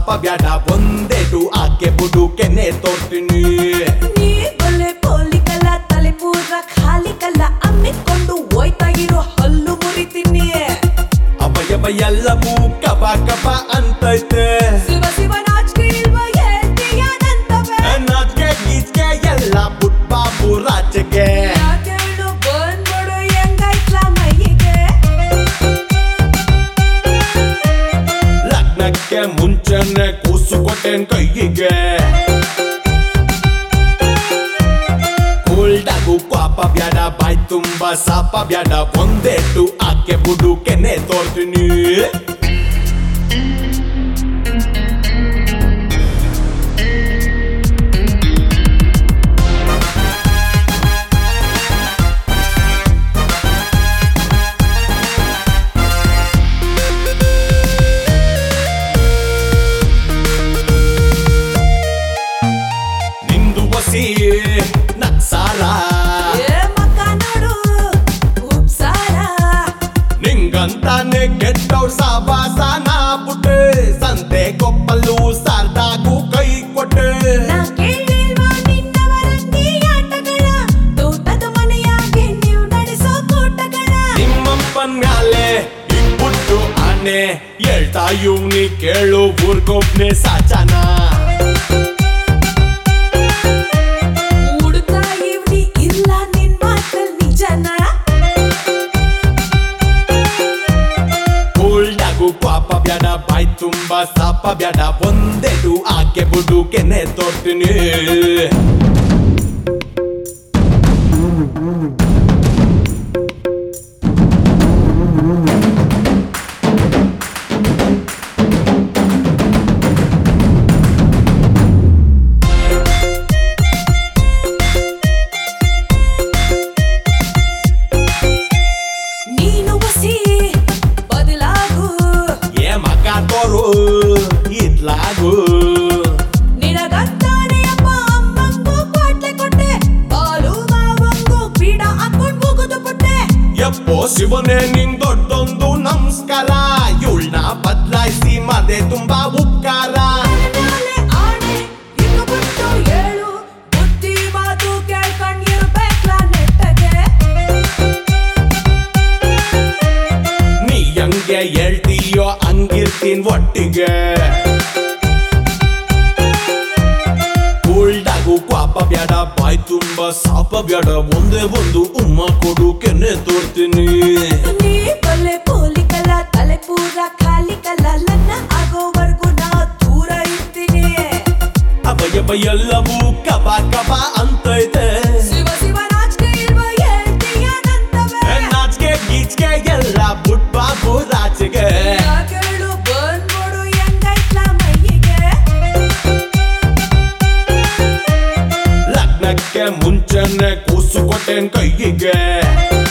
ಸಾಪ ಬ್ಯಾಡ ಒಂದೇಟು ಆಕೆ ಬುಡು ಕೆನೆ ತೋರ್ತೀನಿ ನೀ ಬಲ್ಲೆ ಪೋಲಿ ಕಲ್ಲ ತಲೆ ಪೂರ ಖಾಲಿ ಕಲ್ಲ ಅಮ್ಮಿಕೊಂಡು ಹೋಯ್ತಾ ಇರೋ ಹಲ್ಲು ಮುರಿತೀನಿ ಅಭಯವ ಎಲ್ಲವೂ ಕಬ ಕಬ ಅಂತೈತೆ ಶಿವ ಶಿವ ನಾಚಿಕೆ ಇಲ್ವ ಹೇಳ್ತೀಯಾನಂತವೇ ನಾಚ್ಕೆ ಗೀಚ್ಕೆ ಎಲ್ಲ ಬುಟ್ ಬಾಬು ರಾಜಗೆ ಯಾಕೇಳು ಬಂದ್ಬಿಡು ಹೆಂಗೈತ್ಲ ಮೈಯಿಗೆ ಲಗ್ನಕ್ಕೆ ಮುಂಚೆನೆ ಕೂಸು ಕೊಟ್ಟೆನ್ ಕೈಗೆ ಕೂಲ್ಡಾಗು ಪಾಪ ಬ್ಯಾಡ ಬಾಯ್ ತುಂಬ ಸಾಪ ಬ್ಯಾಡ ಒಂದೇಟು ಆಕೆ ಬುಡು ಕೆನೆ ತೋರ್ತೀನಿ ನಿಂದು ಬಸಿ ನಕ್ಸಾರ ಏ ಮಕ್ಕ ನೋಡು ಉಪ್ಸಾರ ನಿಂಗಂತಾನೆ ಕೆಟ್ಟವ್ರ ಸಾವಾಸನ ಬುಟ್ಟೆ ಸಂತೆ ಕೊಪ್ಪಲು ಸಾರ್ದಾಗು ಕೈ ಕೊಟ್ಟೆ ನಾ ಕೇಳಿಲ್ವಾ ನಿನ್ನವರಂದಿ ಆಟಗಳ ತೋಟದ ಮನೆಯಾಗೆ ನೀವು ನಡೆಸೋ ಕೂಟಗಳ ನಿಮ್ಮಪ್ಪನ್ ಮ್ಯಾಲೆ ಇಟ್ಬಿಟ್ಟು ಆನೆ ಹೇಳ್ತಾ ಇವ್ನಿ ಕೇಳು ಊರ್ಗೊಬ್ನೆ ಸಾಚನ ಹುಡುಕ್ತಾ ಇವ್ನಿ ಇಲ್ಲ ನಿನ್ ಮಾತಲ್ ನಿಜನ ಕೂಲ್ಡಾಗು ಪಾಪ ಬ್ಯಾಡ ಬಾಯ್ ತುಂಬ ಸಾಪ ಬ್ಯಾಡ ಒಂದೆಡು ಆಕೆ ಬುಡು ಕೆನೆ ತೋರ್ತೀನಿ ನೀನು ಬಸಿ ಬದಲಾಗು ಏ ಮಗ ತೋರು ಇದ್ಲಾಗು ನಿನಗಂತಾನೆ ಅಪ್ಪ ಅಮ್ಮಂಗೂ ಕೊಟ್ಲೆ ಕೊಟ್ಟೆ ಬಾಲು ಮಾವಂಗೂ ಪೀಡ ಹಾಕೊಂಡ್ ಮುಗಿದು ಬಿಟ್ಟೆ ಯಪ್ಪೋ ಶಿವನೇ ನಿನ್ ದೊಡ್ಡೊಂದು ನಮಸ್ಕಾರ ಇವಳನ್ನ ಬದಲಾಯಿಸಿ ಮದೆ ತುಂಬಾ ಉಪಕಾರ ನಾಳೆ ಆಣೆ ಇನ್ನು ಬಿಟ್ಟು ಏಳು ಬುದ್ಧಿ ಮಾತು ಕೇಳ್ಕೊಂಡಿರ್ಬೇಕ್ಲ ನೆಟ್ಟಗೆ ನೀ ಹಂಗೆ ಹೇಳ್ತೀಯೋ ಹಂಗಿರ್ತೀನ್ ಒಟ್ಟಿಗೆ ಕೂಲ್ಡಾಗು ಪಾಪ ಬ್ಯಾಡ ಬಾಯ್ ತುಂಬ ಸಾಪ ಬ್ಯಾಡ ಒಂದೇ ಒಂದು ಉಮ್ಮ ಕೊಡು ಕೆನೆ ತೋರ್ತೀನಿ ನೀ ಬಲ್ಲೆ ಪೋಲಿ ಕಲ್ಲ ತಲೆ ಪೂರ ಖಾಲಿ ಕಲ್ಲ ಲನ್ನ ಆಗೋವರ್ಗು ನಾ ದೂರ ಇರ್ತೀನಿ ಅಭಯವ ಎಲ್ಲವೂ ಕಬ ಕಬ ಅಂತೈತೆ ಶಿವ ಶಿವ ನಾಚಿಕೆ ಇಲ್ವ ಹೇಳ್ತೀಯಾನಂತವೇ ನಾಚ್ಕೆ ಗೀಚ್ಕೆ ಎಲ್ಲ ಬುಟ್ ಬಾಬು ರಾಜಗೆ ಯಾಕೇಳು ಬಂದ್ಬಿಡು ಹೆಂಗೈತ್ಲ ಮೈಯಿಗೆ ಲಗ್ನಕ್ಕೆ ಮುಂಚೆನೆ ಕೂಸು ಕೊಟ್ಟೆನ್ ಕೈಗೆ